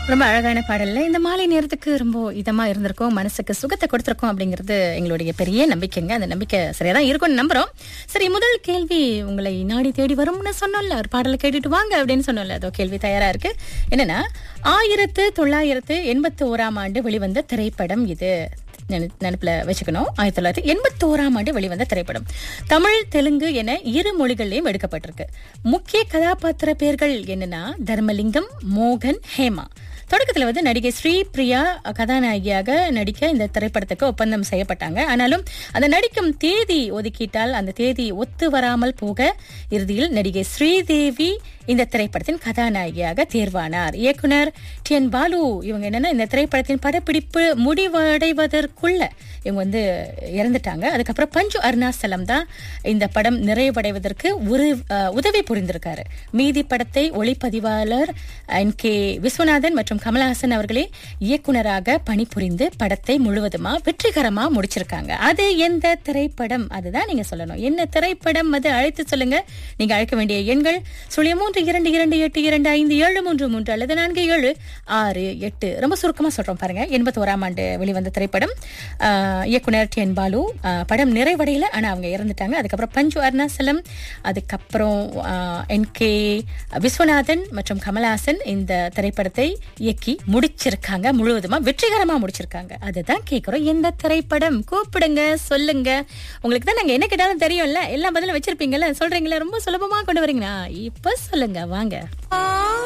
ரொம்ப அழகான பாடல்ல இந்த மாலை நேரத்துக்கு ரொம்ப இதமா இருந்திருக்கும் மனசுக்கு சுகத்தை கொடுத்திருக்கோம் அப்படிங்கிறது எங்களுடைய பெரிய நம்பிக்கைங்க அந்த நம்பிக்கை சரியா தான் இருக்கும்னு நம்புறோம் சரி முதல் கேள்வி உங்களை நாடி தேடி வரும்னு சொன்னோம்ல ஒரு பாடலை கேட்டுட்டு வாங்க அப்படின்னு சொன்னோம்ல அதோ கேள்வி தயாரா இருக்கு என்னன்னா ஆயிரத்து தொள்ளாயிரத்து எண்பத்தி ஓராம் ஆண்டு வெளிவந்த திரைப்படம் இது நினை- நினைப்புல வச்சுக்கணும் ஆயிரத்தி தொள்ளாயிரத்தி எண்பத்தி ஓராம் ஆண்டு வெளிவந்த திரைப்படம் தமிழ் தெலுங்கு என இரு மொழிகள்லயும் எடுக்கப்பட்டிருக்கு முக்கிய கதாபாத்திர பெயர்கள் என்னன்னா தர்மலிங்கம் மோகன் ஹேமா தொடக்கத்துல வந்து நடிகை ஸ்ரீ பிரியா கதாநாயகியாக நடிக்க இந்த திரைப்படத்துக்கு ஒப்பந்தம் செய்யப்பட்டாங்க ஆனாலும் அந்த நடிக்கும் தேதி ஒதுக்கிட்டால் அந்த தேதி ஒத்து வராமல் போக இறுதியில் நடிகை ஸ்ரீதேவி இந்த திரைப்படத்தின் கதாநாயகியாக தேர்வானார் இயக்குனர் டி என் பாலு இவங்க என்னன்னா இந்த திரைப்படத்தின் படப்பிடிப்பு முடிவடைவதற்குள்ள இவங்க வந்து இறந்துட்டாங்க அதுக்கப்புறம் பஞ்சு அருணாசலம் தான் இந்த படம் நிறைவடைவதற்கு ஒரு அஹ், உதவி புரிந்திருக்காரு மீதி படத்தை ஒளிப்பதிவாளர் என் கே விஸ்வநாதன் மற்றும் கமலஹாசன் அவர்களே இயக்குனராக பணிபுரிந்து படத்தை முழுவதுமா வெற்றிகரமா முடிச்சிருக்காங்க அது எந்த திரைப்படம் அதுதான் நீங்க சொல்லணும் என்ன திரைப்படம் அது அழைத்து சொல்லுங்க நீங்க அழைக்க வேண்டிய எண்கள் சுழியம் மூன்று இரண்டு இரண்டு எட்டு இரண்டு ஐந்து ஏழு மூன்று மூன்று அல்லது நான்கு ஏழு ஆறு எட்டு ரொம்ப சுருக்கமா சொல்றோம் பாருங்க எண்பத்தி ஓராம் ஆண்டு வெளிவந்த திரைப்படம் ஆஹ், இயக்குனர் டி என் பாலு ஆஹ், படம் நிறைவடையல ஆனா அவங்க இறந்துட்டாங்க அதுக்கப்புறம் பஞ்சு அருணாசலம் அதுக்கப்புறம் என் கே விஸ்வநாதன் மற்றும் கமலஹாசன் இந்த திரைப்படத்தை இயக்கி முடிச்சிருக்காங்க முழுவதுமா வெற்றிகரமா முடிச்சிருக்காங்க அதுதான் கேக்குறோம் எந்த திரைப்படம் கூப்பிடுங்க சொல்லுங்க உங்களுக்கு தான் நாங்க என்ன கேட்டாலும் தெரியும்ல எல்லா பதிலும் வச்சிருப்பீங்கல்ல சொல்றீங்களா ரொம்ப சுலபமா கொண்டு வரீங்களா இப்ப சொல்லுங்க வாங்க